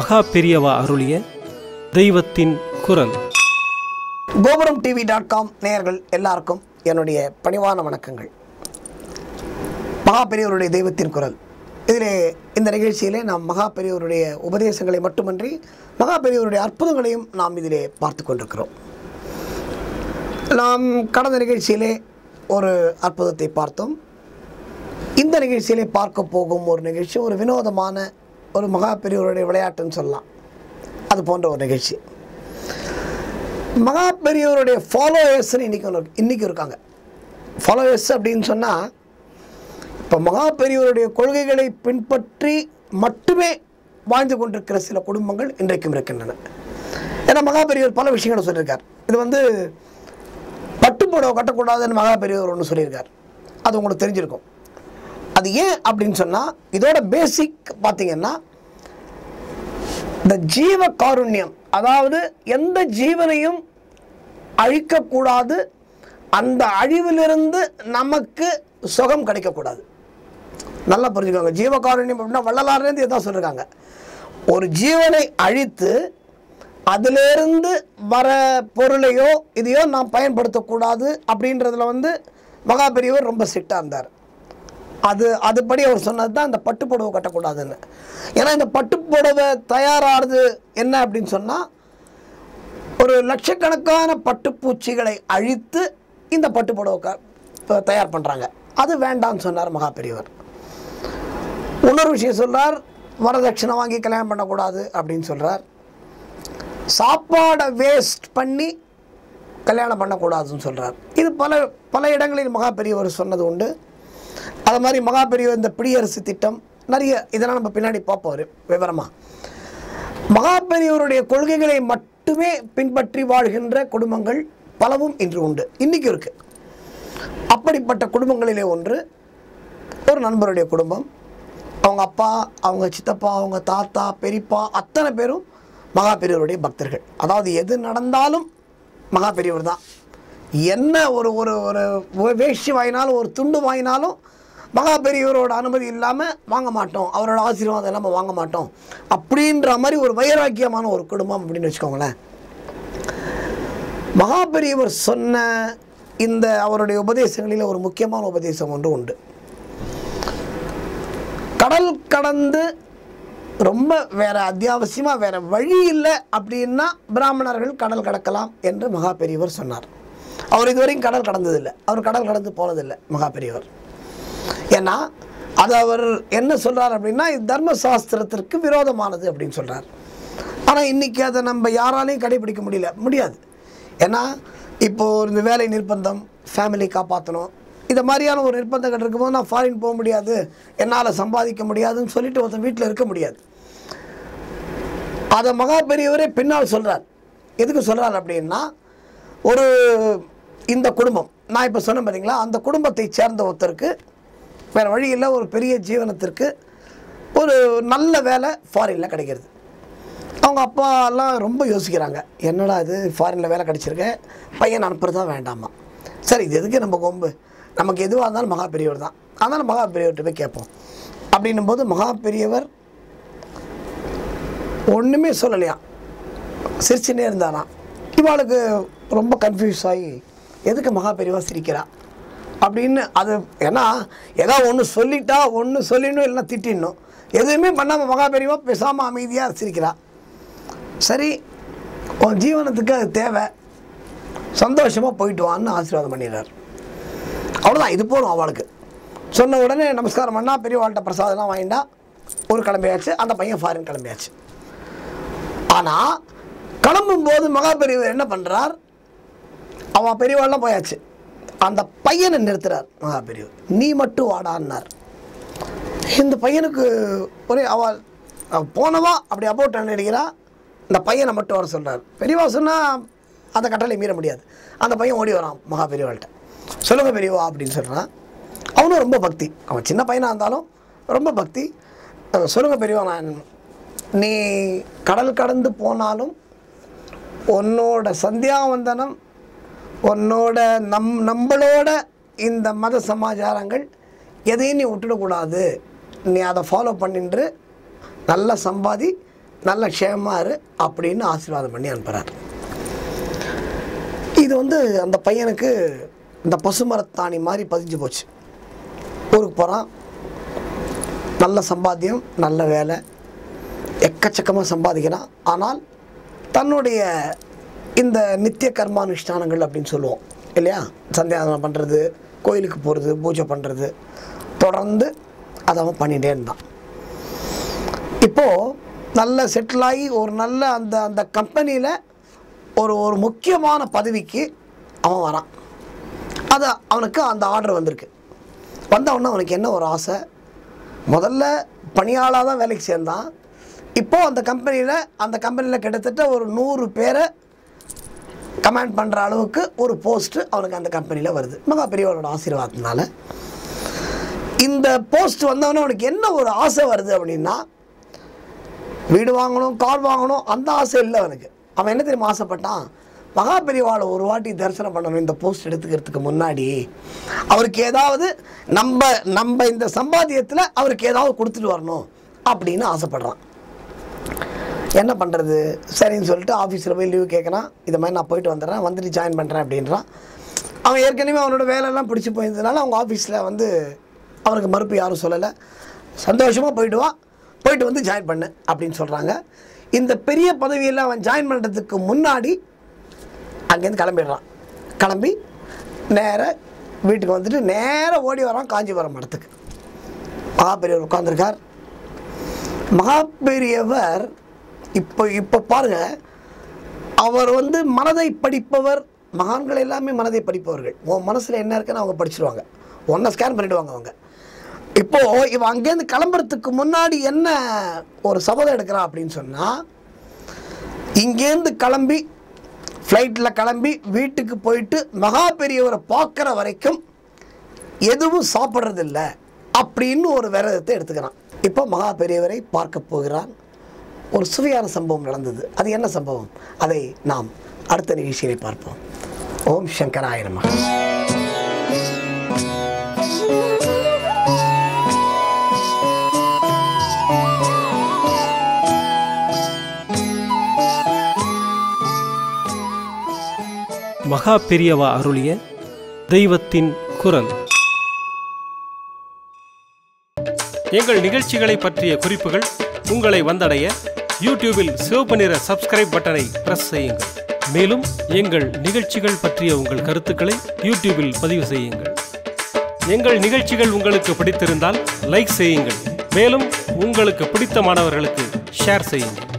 மகா பெரியவா அருளிய தெய்வத்தின் குரல் கோபுரம் டிவி டாட் காம் நேயர்கள் எல்லாருக்கும் என்னுடைய பணிவான வணக்கங்கள் மகா பெரியவருடைய தெய்வத்தின் குரல் இதிலே இந்த நிகழ்ச்சியிலே நாம் மகா பெரியவருடைய உபதேசங்களை மட்டுமன்றி மகா பெரியவருடைய அற்புதங்களையும் நாம் இதிலே பார்த்து கொண்டிருக்கிறோம் நாம் கடந்த நிகழ்ச்சியிலே ஒரு அற்புதத்தை பார்த்தோம் இந்த நிகழ்ச்சியிலே பார்க்க போகும் ஒரு நிகழ்ச்சி ஒரு வினோதமான ஒரு மகா பெரியவருடைய விளையாட்டுன்னு சொல்லலாம் அது போன்ற ஒரு நிகழ்ச்சி மகா பெரியவருடைய ஃபாலோயர்ஸ்னு இன்றைக்கி ஒன்று இன்றைக்கி இருக்காங்க ஃபாலோயர்ஸ் அப்படின்னு சொன்னால் இப்போ மகா பெரியவருடைய கொள்கைகளை பின்பற்றி மட்டுமே வாழ்ந்து கொண்டிருக்கிற சில குடும்பங்கள் இன்றைக்கும் இருக்கின்றன ஏன்னா மகா பெரியவர் பல விஷயங்களை சொல்லியிருக்கார் இது வந்து பட்டுப்புடவை கட்டக்கூடாதுன்னு மகா பெரியவர் ஒன்று சொல்லியிருக்கார் அது உங்களுக்கு தெரிஞ்சிருக்கும் அது ஏன் அப்படின்னு சொன்னால் இதோட பேசிக் பார்த்தீங்கன்னா இந்த ஜீவ காருண்யம் அதாவது எந்த ஜீவனையும் அழிக்கக்கூடாது அந்த அழிவிலிருந்து நமக்கு சுகம் கிடைக்கக்கூடாது நல்லா புரிஞ்சுக்கோங்க ஜீவகாருண்யம் அப்படின்னா வள்ளலார்லேருந்து இதான் சொல்லியிருக்காங்க ஒரு ஜீவனை அழித்து அதிலிருந்து வர பொருளையோ இதையோ நாம் பயன்படுத்தக்கூடாது அப்படின்றதுல வந்து மகா பெரியவர் ரொம்ப ஸ்ட்ரிக்டாக இருந்தார் அது அதுபடி அவர் சொன்னது தான் இந்த பட்டுப்புடவை கட்டக்கூடாதுன்னு ஏன்னா இந்த பட்டுப்புடவை தயாராகிறது என்ன அப்படின்னு சொன்னால் ஒரு லட்சக்கணக்கான பட்டுப்பூச்சிகளை அழித்து இந்த பட்டுப்புடவை க இப்ப தயார் பண்ணுறாங்க அது வேண்டாம்னு சொன்னார் மகா பெரியவர் இன்னொரு விஷயம் சொல்றார் வரதட்சணை வாங்கி கல்யாணம் பண்ணக்கூடாது அப்படின்னு சொல்கிறார் சாப்பாடை வேஸ்ட் பண்ணி கல்யாணம் பண்ணக்கூடாதுன்னு சொல்கிறார் இது பல பல இடங்களில் மகா பெரியவர் சொன்னது உண்டு அது மாதிரி மகா பெரியவர் இந்த பிடியரசு திட்டம் நிறைய இதெல்லாம் நம்ம பின்னாடி பார்ப்போம் விவரமாக மகா பெரியவருடைய கொள்கைகளை மட்டுமே பின்பற்றி வாழ்கின்ற குடும்பங்கள் பலவும் இன்று உண்டு இன்றைக்கும் இருக்கு அப்படிப்பட்ட குடும்பங்களிலே ஒன்று ஒரு நண்பருடைய குடும்பம் அவங்க அப்பா அவங்க சித்தப்பா அவங்க தாத்தா பெரியப்பா அத்தனை பேரும் மகா பெரியவருடைய பக்தர்கள் அதாவது எது நடந்தாலும் மகா பெரியவர் தான் என்ன ஒரு ஒரு ஒரு வேஷ்டி வாங்கினாலும் ஒரு துண்டு வாங்கினாலும் மகா பெரியவரோட அனுமதி இல்லாமல் வாங்க மாட்டோம் அவரோட ஆசீர்வாதம் இல்லாமல் வாங்க மாட்டோம் அப்படின்ற மாதிரி ஒரு வைராக்கியமான ஒரு குடும்பம் அப்படின்னு வச்சுக்கோங்களேன் மகா பெரியவர் சொன்ன இந்த அவருடைய உபதேசங்களில் ஒரு முக்கியமான உபதேசம் ஒன்று உண்டு கடல் கடந்து ரொம்ப வேற அத்தியாவசியமாக வேற வழி இல்லை அப்படின்னா பிராமணர்கள் கடல் கடக்கலாம் என்று மகா பெரியவர் சொன்னார் அவர் இதுவரையும் கடல் கடந்ததில்லை அவர் கடல் கடந்து போனதில்லை மகா பெரியவர் ஏன்னா அது அவர் என்ன சொல்றார் அப்படின்னா இது தர்மசாஸ்திரத்திற்கு விரோதமானது அப்படின்னு சொல்றார் ஆனால் இன்னைக்கு அதை நம்ம யாராலையும் கடைபிடிக்க முடியல முடியாது ஏன்னா இப்போ இந்த வேலை நிர்பந்தம் ஃபேமிலி காப்பாற்றணும் இந்த மாதிரியான ஒரு நிர்பந்தங்கள் இருக்கும்போது நான் ஃபாரின் போக முடியாது என்னால் சம்பாதிக்க முடியாதுன்னு சொல்லிட்டு ஒருத்தன் வீட்டில் இருக்க முடியாது அதை மகா பெரியவரே பின்னால் சொல்கிறார் எதுக்கு சொல்கிறார் அப்படின்னா ஒரு இந்த குடும்பம் நான் இப்போ சொன்னேன் பார்த்தீங்களா அந்த குடும்பத்தை சேர்ந்த ஒருத்தருக்கு வேறு வழியில் ஒரு பெரிய ஜீவனத்திற்கு ஒரு நல்ல வேலை ஃபாரினில் கிடைக்கிறது அவங்க அப்பா எல்லாம் ரொம்ப யோசிக்கிறாங்க என்னடா இது ஃபாரினில் வேலை கிடைச்சிருக்கு பையன் அனுப்புறதா வேண்டாமா சரி இது எதுக்கு நம்ம கொம்பு நமக்கு எதுவாக இருந்தாலும் மகா பெரியவர் தான் அதனால் மகா பெரியவர்கிட்ட போய் கேட்போம் அப்படின்னும் போது மகா பெரியவர் ஒன்றுமே சொல்லலையா சிரிச்சுன்னே இருந்தாராம் இவாளுக்கு ரொம்ப கன்ஃபியூஸ் ஆகி எதுக்கு மகா பெரியவா சிரிக்கிறா அப்படின்னு அது ஏன்னா ஏதோ ஒன்று சொல்லிட்டா ஒன்று சொல்லிடணும் இல்லைன்னா திட்டிடணும் எதுவுமே பண்ணாமல் மகா பெரியவா பேசாமல் அமைதியாக சிரிக்கிறா சரி உன் ஜீவனத்துக்கு அது தேவை சந்தோஷமாக போயிட்டு வான்னு ஆசீர்வாதம் பண்ணிடுறார் அவ்வளோதான் இது போதும் அவளுக்கு சொன்ன உடனே நமஸ்காரம் பண்ணா பெரியவாள்கிட்ட பிரசாதம்லாம் வாங்கிட்டா ஒரு கிளம்பியாச்சு அந்த பையன் ஃபாரின் கிளம்பியாச்சு ஆனால் கிளம்பும்போது மகா பெரியவர் என்ன பண்ணுறார் அவன் பெரியவாள்லாம் போயாச்சு அந்த பையனை நிறுத்துறார் மகா பெரியவர் நீ மட்டும் வாடான்னார் இந்த பையனுக்கு ஒரே அவள் அவ போனவா அப்படி அபவுட் நினைக்கிறா இந்த பையனை மட்டும் வர சொல்கிறார் பெரியவா சொன்னால் அந்த கட்டளை மீற முடியாது அந்த பையன் ஓடி வரான் மகா பெரியவாள்கிட்ட சொல்லுங்க பெரியவா அப்படின்னு சொல்கிறான் அவனும் ரொம்ப பக்தி அவன் சின்ன பையனாக இருந்தாலும் ரொம்ப பக்தி அஹ் சொல்லுங்க பெரியவா நான் நீ கடல் கடந்து போனாலும் உன்னோட சந்தியாவந்தனம் உன்னோட நம் நம்மளோட இந்த மத சமாச்சாரங்கள் எதையும் நீ விட்டுடக்கூடாது நீ அதை ஃபாலோ பண்ணின்று நல்லா சம்பாதி நல்ல க்ஷேமாக இரு அப்படின்னு ஆசீர்வாதம் பண்ணி அனுப்புகிறார் இது வந்து அந்த பையனுக்கு இந்த பசுமரத்தாணி மாதிரி பதிஞ்சு போச்சு ஊருக்கு போகிறான் நல்ல சம்பாத்தியம் நல்ல வேலை எக்கச்சக்கமாக சம்பாதிக்கிறான் ஆனால் தன்னுடைய இந்த நித்திய கர்மானுஷ்டானங்கள் அப்படின்னு சொல்லுவோம் இல்லையா சந்தியாதனம் பண்ணுறது கோயிலுக்கு போகிறது பூஜை பண்ணுறது தொடர்ந்து அதை அவன் பண்ணிகிட்டே இருந்தான் இப்போது நல்ல செட்டில் ஆகி ஒரு நல்ல அந்த அந்த கம்பெனியில் ஒரு ஒரு முக்கியமான பதவிக்கு அவன் வரான் அது அவனுக்கு அந்த ஆர்டர் வந்திருக்கு வந்தவொடனே அவனுக்கு என்ன ஒரு ஆசை முதல்ல பணியாளாக தான் வேலைக்கு சேர்ந்தான் இப்போது அந்த கம்பெனியில் அந்த கம்பெனியில் கிட்டத்தட்ட ஒரு நூறு பேரை கமாண்ட் பண்ணுற அளவுக்கு ஒரு போஸ்ட்டு அவனுக்கு அந்த கம்பெனியில் வருது மகா பெரியவரோட ஆசீர்வாதத்தினால இந்த போஸ்ட் வந்தவொடனே அவனுக்கு என்ன ஒரு ஆசை வருது அப்படின்னா வீடு வாங்கணும் கார் வாங்கணும் அந்த ஆசை இல்லை அவனுக்கு அவன் என்ன தெரியுமா ஆசைப்பட்டான் மகா பெரியவாளை ஒரு வாட்டி தரிசனம் பண்ணணும் இந்த போஸ்ட் எடுத்துக்கிறதுக்கு முன்னாடி அவருக்கு ஏதாவது நம்ம நம்ம இந்த சம்பாத்தியத்தில் அவருக்கு ஏதாவது கொடுத்துட்டு வரணும் அப்படின்னு ஆசைப்படுறான் என்ன பண்ணுறது சரின்னு சொல்லிட்டு ஆஃபீஸில் போய் லீவ் கேட்குறான் இது மாதிரி நான் போயிட்டு வந்துடுறேன் வந்துட்டு ஜாயின் பண்ணுறேன் அப்படின்றான் அவன் ஏற்கனவே அவனோட வேலையெல்லாம் பிடிச்சி போயிருந்ததுனால அவங்க ஆஃபீஸில் வந்து அவனுக்கு மறுப்பு யாரும் சொல்லலை சந்தோஷமாக போயிட்டு வா போயிட்டு வந்து ஜாயின் பண்ணு அப்படின்னு சொல்கிறாங்க இந்த பெரிய பதவியில் அவன் ஜாயின் பண்ணுறதுக்கு முன்னாடி அங்கேருந்து கிளம்பிடுறான் கிளம்பி நேராக வீட்டுக்கு வந்துட்டு நேராக ஓடி வரான் காஞ்சிபுரம் மடத்துக்கு மகாபெரியவர் உட்காந்துருக்கார் மகாபெரியவர் இப்போ இப்போ பாருங்க அவர் வந்து மனதை படிப்பவர் மகான்கள் எல்லாமே மனதை படிப்பவர்கள் உன் மனசில் என்ன இருக்குன்னு அவங்க படிச்சிருவாங்க ஒன்றை ஸ்கேன் பண்ணிடுவாங்க அவங்க இப்போ இவன் அங்கேருந்து கிளம்புறதுக்கு முன்னாடி என்ன ஒரு சபதம் எடுக்கிறான் அப்படின்னு சொன்னால் இங்கேருந்து கிளம்பி ஃப்ளைட்டில் கிளம்பி வீட்டுக்கு போயிட்டு மகா பெரியவரை பார்க்குற வரைக்கும் எதுவும் சாப்பிட்றதில்ல அப்படின்னு ஒரு விரதத்தை எடுத்துக்கிறான் இப்போ மகா பெரியவரை பார்க்க போகிறான் ஒரு சுவையான சம்பவம் நடந்தது அது என்ன சம்பவம் அதை நாம் அடுத்த நிகழ்ச்சியிலே பார்ப்போம் ஓம் சங்கராய நமः மகா பெரியவா அருளிய தெய்வத்தின் குரல் எங்கள் நிகழ்ச்சிகளை பற்றிய குறிப்புகள் உங்களை வந்தடைய யூடியூபில் சிவப்பு நிற சப்ஸ்கிரைப் பட்டனை பிரஸ் செய்யுங்கள் மேலும் எங்கள் நிகழ்ச்சிகள் பற்றிய உங்கள் கருத்துக்களை யூடியூபில் பதிவு செய்யுங்கள் எங்கள் நிகழ்ச்சிகள் உங்களுக்கு பிடித்திருந்தால் லைக் செய்யுங்கள் மேலும் உங்களுக்கு பிடித்த மாணவர்களுக்கு ஷேர் செய்யுங்கள்